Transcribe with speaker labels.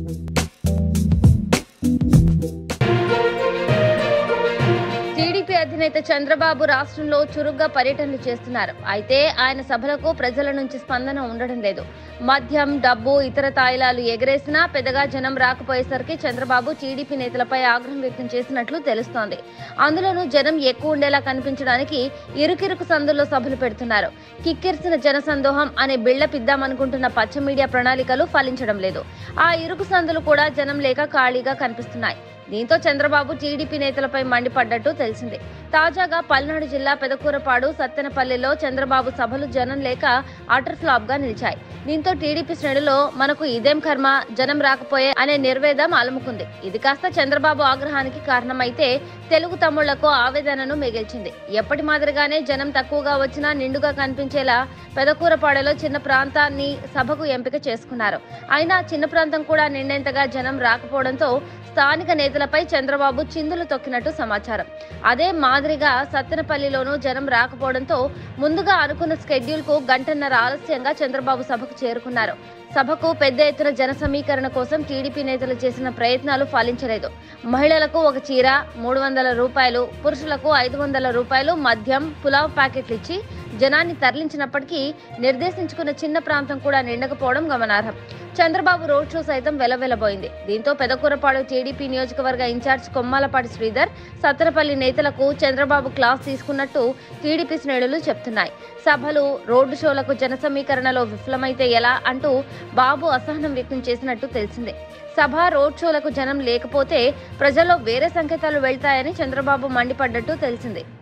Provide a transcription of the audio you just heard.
Speaker 1: TDP అధినేత చంద్రబాబు రాష్ట్రంలో చురుగ్గా పర్యటనలు చేస్తున్నారు అయితే ఆయన సభలకు ప్రజల నుంచి స్పందన ఉండడం లేదు మద్యం డబ్బు ఇతర తాయిలాలు ఎగరేసినా పెద్దగా జనం రాకపోయేసరికి చంద్రబాబు టీడీపీ నేతలపై ఆగ్రహం వ్యక్తం చేసినట్లు తెలుస్తోంది అందులోనూ జనం ఎక్కువ ఉండేలా కనిపించడానికి ఇరుకిరుకు సందుల్లో సభలు పెడుతున్నారు కిక్కిరిసిన జనసందోహం అనే బిల్డప్ ఇద్దామనుకుంటున్న పచ్చ మీడియా ప్రణాళికలు ఫలించడం లేదు ఆ ఇరుకు సందులు కూడా జనం లేక ఖాళీగా కనిపిస్తున్నాయి దీంతో చంద్రబాబు టీడీపీ నేతలపై మండిపడ్డట్టు తెలిసింది తాజాగా పల్నాడు జిల్లా పెదకూరపాడు సత్తెనపల్లిలో చంద్రబాబు సభలు జనం లేక అటర్ ఫ్లాప్ గా నిలిచాయి దీంతో టీడీపీ శ్రేణులో మనకు ఇదేం కర్మ జనం రాకపోయే అనే నిర్వేదం అలుముకుంది ఇది కాస్త చంద్రబాబు ఆగ్రహానికి కారణమైతే తెలుగు తమ్ముళ్లకు ఆవేదనను మిగిల్చింది ఎప్పటి మాదిరిగానే జనం తక్కువగా వచ్చినా నిండుగా కనిపించేలా పెదకూరపాడులో చిన్న ప్రాంతాన్ని సభకు ఎంపిక చేసుకున్నారు అయినా చిన్న ప్రాంతం కూడా నిండేంతగా జనం రాకపోవడంతో స్థానిక నేతలపై చంద్రబాబు చిందులు తొక్కినట్టు సమాచారం అదే మాదిరిగా సత్తెనపల్లిలోనూ జనం రాకపోవడంతో ముందుగా అనుకున్న స్కెడ్యూల్ కు గంటన్నర ఆలస్యంగా చంద్రబాబు సభకు చేరుకున్నారు సభకు పెద్ద ఎత్తున జన సమీకరణ కోసం టీడీపీ నేతలు చేసిన ప్రయత్నాలు ఫలించలేదు మహిళలకు ఒక చీర మూడు వందల రూపాయలు పురుషులకు ఐదు వందల రూపాయలు మద్యం పులావ్ ప్యాకెట్లు ఇచ్చి జనాన్ని తరలించినప్పటికీ నిర్దేశించుకున్న చిన్న ప్రాంతం కూడా నిండకపోవడం గమనార్హం చంద్రబాబు రోడ్ షో సైతం వెలవెలబోయింది దీంతో పెదకూరపాడు టీడీపీ నియోజకవర్గ ఇన్ఛార్జ్ కొమ్మాలపాటి శ్రీధర్ సత్తెనపల్లి నేతలకు చంద్రబాబు క్లాస్ తీసుకున్నట్టు టీడీపీ శ్రేణులు చెప్తున్నాయి సభలు రోడ్డు షోలకు జన సమీకరణలో విఫలమైతే ఎలా అంటూ బాబు అసహనం వ్యక్తం చేసినట్టు తెలిసిందే సభ రోడ్ షోలకు జనం లేకపోతే ప్రజల్లో వేరే సంకేతాలు వెళ్తాయని చంద్రబాబు మండిపడ్డట్టు తెలిసింది